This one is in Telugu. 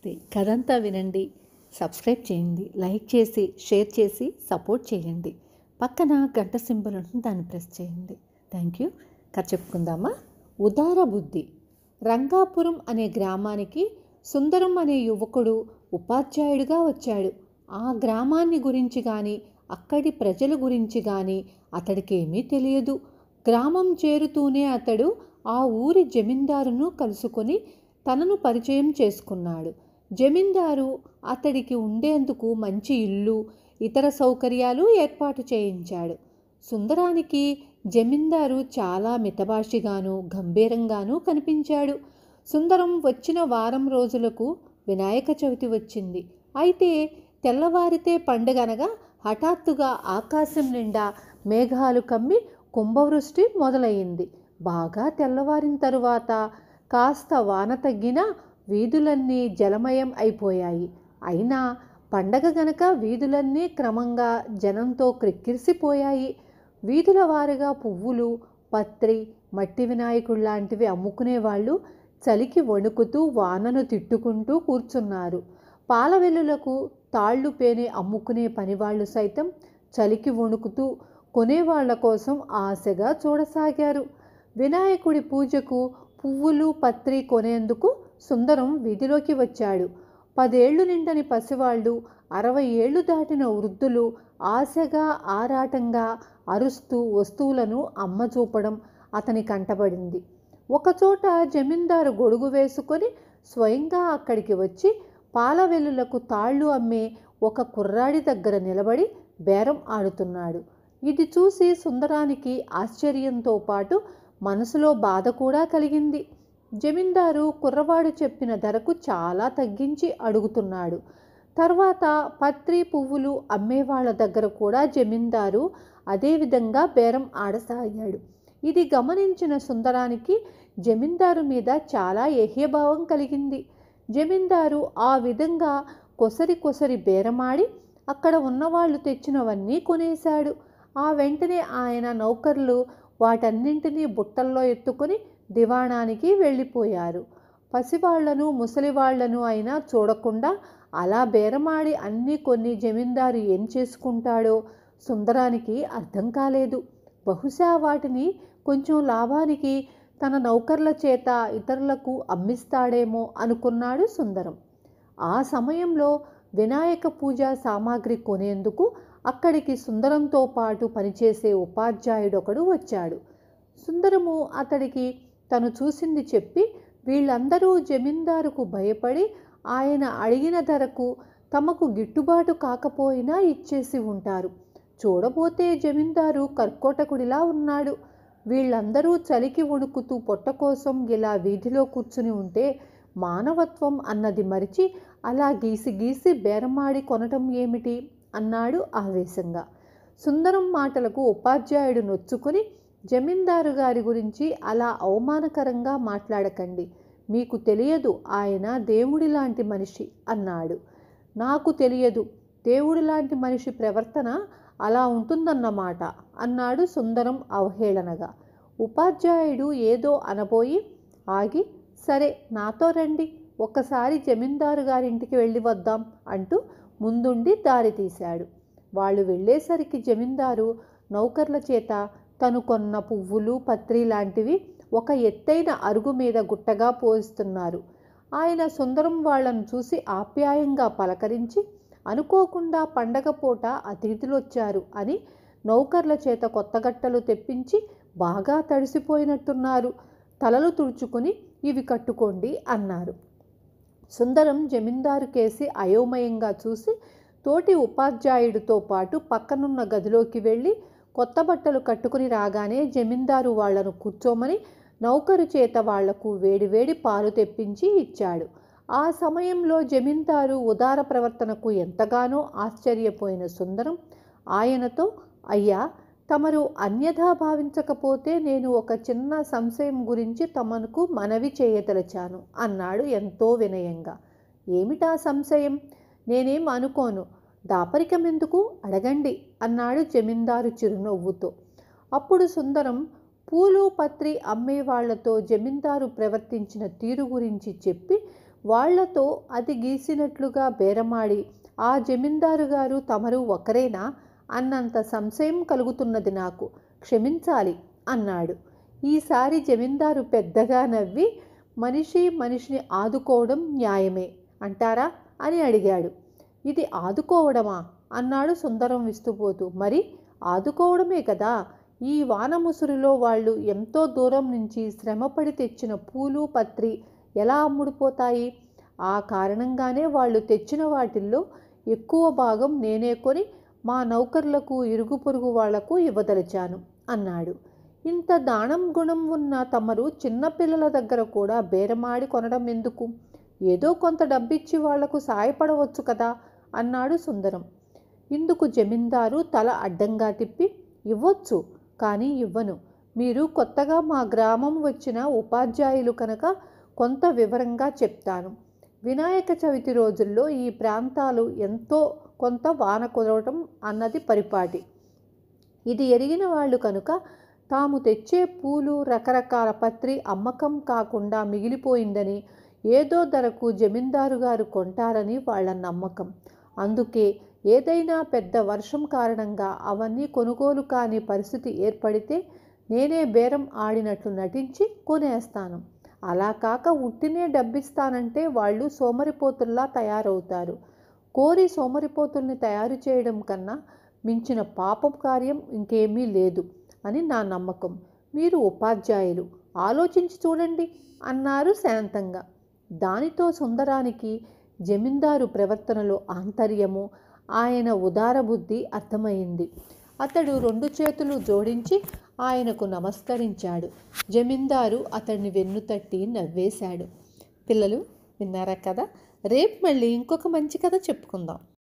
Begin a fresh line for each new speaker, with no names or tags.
నమస్తే కథంతా వినండి సబ్స్క్రైబ్ చేయండి లైక్ చేసి షేర్ చేసి సపోర్ట్ చేయండి పక్కన గంట సింబల్ ఉంటుంది దాన్ని ప్రెస్ చేయండి థ్యాంక్ యూ కథ చెప్పుకుందామా ఉదార బుద్ధి రంగాపురం అనే గ్రామానికి సుందరం అనే యువకుడు ఉపాధ్యాయుడిగా వచ్చాడు ఆ గ్రామాన్ని గురించి కానీ అక్కడి ప్రజల గురించి కానీ అతడికి ఏమీ తెలియదు గ్రామం చేరుతూనే అతడు ఆ ఊరి జమీందారును కలుసుకొని తనను పరిచయం చేసుకున్నాడు జమీందారు అతడికి ఉండేందుకు మంచి ఇల్లు ఇతర సౌకర్యాలు ఏర్పాటు చేయించాడు సుందరానికి జమీందారు చాలా మితభాషిగాను గంభీరంగానూ కనిపించాడు సుందరం వచ్చిన వారం రోజులకు వినాయక చవితి వచ్చింది అయితే తెల్లవారితే పండుగనగా హఠాత్తుగా ఆకాశం నిండా మేఘాలు కమ్మి కుంభవృష్టి మొదలయ్యింది బాగా తెల్లవారిన తరువాత కాస్త వాన తగ్గినా వీధులన్నీ జలమయం అయిపోయాయి అయినా పండగ గనక వీధులన్నీ క్రమంగా జనంతో క్రిక్కిరిసిపోయాయి వీధుల వారుగా పువ్వులు పత్రి మట్టి వినాయకుడు లాంటివి అమ్ముకునేవాళ్ళు చలికి వణుకుతూ వానను తిట్టుకుంటూ కూర్చున్నారు పాల వెల్లులకు తాళ్ళు పేని అమ్ముకునే పనివాళ్ళు సైతం చలికి వణుకుతూ కొనేవాళ్ల కోసం ఆశగా చూడసాగారు వినాయకుడి పూజకు పువ్వులు పత్రి కొనేందుకు సుందరం వీధిలోకి వచ్చాడు పదేళ్లు నిండని పసివాళ్ళు అరవై ఏళ్లు దాటిన వృద్ధులు ఆశగా ఆరాటంగా అరుస్తూ వస్తువులను అమ్మ చూపడం అతని కంటబడింది ఒకచోట జమీందారు గొడుగు వేసుకొని స్వయంగా అక్కడికి వచ్చి పాల వెల్లులకు తాళ్ళు అమ్మే ఒక కుర్రాడి దగ్గర నిలబడి బేరం ఆడుతున్నాడు ఇది చూసి సుందరానికి ఆశ్చర్యంతో పాటు మనసులో బాధ కూడా కలిగింది జమీందారు కుర్రవాడు చెప్పిన ధరకు చాలా తగ్గించి అడుగుతున్నాడు తర్వాత పత్రి పువ్వులు అమ్మేవాళ్ల దగ్గర కూడా జమీందారు అదేవిధంగా బేరం ఆడసాగాడు ఇది గమనించిన సుందరానికి జమీందారు మీద చాలా ఏహ్యభావం కలిగింది జమీందారు ఆ విధంగా కొసరి కొసరి బేరమాడి అక్కడ ఉన్నవాళ్ళు తెచ్చినవన్నీ కొనేశాడు ఆ వెంటనే ఆయన నౌకర్లు వాటన్నింటినీ బుట్టల్లో ఎత్తుకొని దివాణానికి వెళ్ళిపోయారు పసివాళ్లను ముసలివాళ్లను అయినా చూడకుండా అలా బేరమాడి అన్నీ కొన్ని జమీందారు ఏం చేసుకుంటాడో సుందరానికి అర్థం కాలేదు బహుశా వాటిని కొంచెం లాభానికి తన నౌకర్ల చేత ఇతరులకు అమ్మిస్తాడేమో అనుకున్నాడు సుందరం ఆ సమయంలో వినాయక పూజ సామాగ్రి కొనేందుకు అక్కడికి సుందరంతో పాటు పనిచేసే ఉపాధ్యాయుడొకడు వచ్చాడు సుందరము అతడికి తను చూసింది చెప్పి వీళ్ళందరూ జమీందారుకు భయపడి ఆయన అడిగిన ధరకు తమకు గిట్టుబాటు కాకపోయినా ఇచ్చేసి ఉంటారు చూడబోతే జమీందారు కర్కోటకుడిలా ఉన్నాడు వీళ్ళందరూ చలికి వణుకుతూ పొట్ట కోసం ఇలా వీధిలో కూర్చుని ఉంటే మానవత్వం అన్నది మరిచి అలా గీసి గీసి బేరమాడి కొనటం ఏమిటి అన్నాడు ఆవేశంగా సుందరం మాటలకు ఉపాధ్యాయుడు నొచ్చుకొని జమీందారు గారి గురించి అలా అవమానకరంగా మాట్లాడకండి మీకు తెలియదు ఆయన దేవుడి లాంటి మనిషి అన్నాడు నాకు తెలియదు దేవుడి లాంటి మనిషి ప్రవర్తన అలా ఉంటుందన్నమాట అన్నాడు సుందరం అవహేళనగా ఉపాధ్యాయుడు ఏదో అనబోయి ఆగి సరే నాతో రండి ఒక్కసారి జమీందారు గారింటికి వెళ్ళి వద్దాం అంటూ ముందుండి దారి తీశాడు వాళ్ళు వెళ్ళేసరికి జమీందారు నౌకర్ల చేత తను కొన్న పువ్వులు పత్రి లాంటివి ఒక ఎత్తైన అరుగు మీద గుట్టగా పోయిస్తున్నారు ఆయన సుందరం వాళ్ళను చూసి ఆప్యాయంగా పలకరించి అనుకోకుండా పండగ పూట అతిథులు వచ్చారు అని నౌకర్ల చేత కొత్త గట్టలు తెప్పించి బాగా తడిసిపోయినట్టున్నారు తలలు తుడుచుకుని ఇవి కట్టుకోండి అన్నారు సుందరం జమీందారు కేసి అయోమయంగా చూసి తోటి ఉపాధ్యాయుడితో పాటు పక్కనున్న గదిలోకి వెళ్ళి కొత్త బట్టలు కట్టుకుని రాగానే జమీందారు వాళ్లను కూర్చోమని నౌకరు చేత వాళ్లకు వేడివేడి పాలు తెప్పించి ఇచ్చాడు ఆ సమయంలో జమీందారు ఉదార ప్రవర్తనకు ఎంతగానో ఆశ్చర్యపోయిన సుందరం ఆయనతో అయ్యా తమరు అన్యథా భావించకపోతే నేను ఒక చిన్న సంశయం గురించి తమకు మనవి చేయతలచాను అన్నాడు ఎంతో వినయంగా ఏమిటా సంశయం నేనేం అనుకోను దాపరికం ఎందుకు అడగండి అన్నాడు జమీందారు చిరునవ్వుతో అప్పుడు సుందరం పూలు పత్రి అమ్మే వాళ్లతో జమీందారు ప్రవర్తించిన తీరు గురించి చెప్పి వాళ్లతో అది గీసినట్లుగా బేరమాడి ఆ జమీందారు గారు తమరు ఒకరేనా అన్నంత సంశయం కలుగుతున్నది నాకు క్షమించాలి అన్నాడు ఈసారి జమీందారు పెద్దగా నవ్వి మనిషి మనిషిని ఆదుకోవడం న్యాయమే అంటారా అని అడిగాడు ఇది ఆదుకోవడమా అన్నాడు సుందరం విస్తుపోతూ మరి ఆదుకోవడమే కదా ఈ వాన ముసురులో వాళ్ళు ఎంతో దూరం నుంచి శ్రమపడి తెచ్చిన పూలు పత్రి ఎలా అమ్ముడుపోతాయి ఆ కారణంగానే వాళ్ళు తెచ్చిన వాటిల్లో ఎక్కువ భాగం నేనే కొని మా నౌకర్లకు ఇరుగు పొరుగు వాళ్లకు ఇవ్వదలిచాను అన్నాడు ఇంత దానం గుణం ఉన్న తమరు చిన్నపిల్లల దగ్గర కూడా బేరమాడి కొనడం ఎందుకు ఏదో కొంత డబ్బిచ్చి వాళ్లకు సాయపడవచ్చు కదా అన్నాడు సుందరం ఇందుకు జమీందారు తల అడ్డంగా తిప్పి ఇవ్వొచ్చు కానీ ఇవ్వను మీరు కొత్తగా మా గ్రామం వచ్చిన ఉపాధ్యాయులు కనుక కొంత వివరంగా చెప్తాను వినాయక చవితి రోజుల్లో ఈ ప్రాంతాలు ఎంతో కొంత వాన కురవటం అన్నది పరిపాటి ఇది ఎరిగిన వాళ్ళు కనుక తాము తెచ్చే పూలు రకరకాల పత్రి అమ్మకం కాకుండా మిగిలిపోయిందని ఏదో ధరకు జమీందారు గారు కొంటారని వాళ్ళ నమ్మకం అందుకే ఏదైనా పెద్ద వర్షం కారణంగా అవన్నీ కొనుగోలు కాని పరిస్థితి ఏర్పడితే నేనే బేరం ఆడినట్లు నటించి కొనేస్తాను అలా కాక ఉట్టినే డబ్బిస్తానంటే వాళ్ళు సోమరిపోతుల్లా తయారవుతారు కోరి సోమరిపోతుల్ని తయారు చేయడం కన్నా మించిన పాపం కార్యం ఇంకేమీ లేదు అని నా నమ్మకం మీరు ఉపాధ్యాయులు ఆలోచించి చూడండి అన్నారు శాంతంగా దానితో సుందరానికి జమీందారు ప్రవర్తనలో ఆంతర్యము ఆయన ఉదార బుద్ధి అర్థమైంది అతడు రెండు చేతులు జోడించి ఆయనకు నమస్కరించాడు జమీందారు అతన్ని వెన్నుతట్టి నవ్వేశాడు పిల్లలు విన్నారా కదా రేపు మళ్ళీ ఇంకొక మంచి కథ చెప్పుకుందాం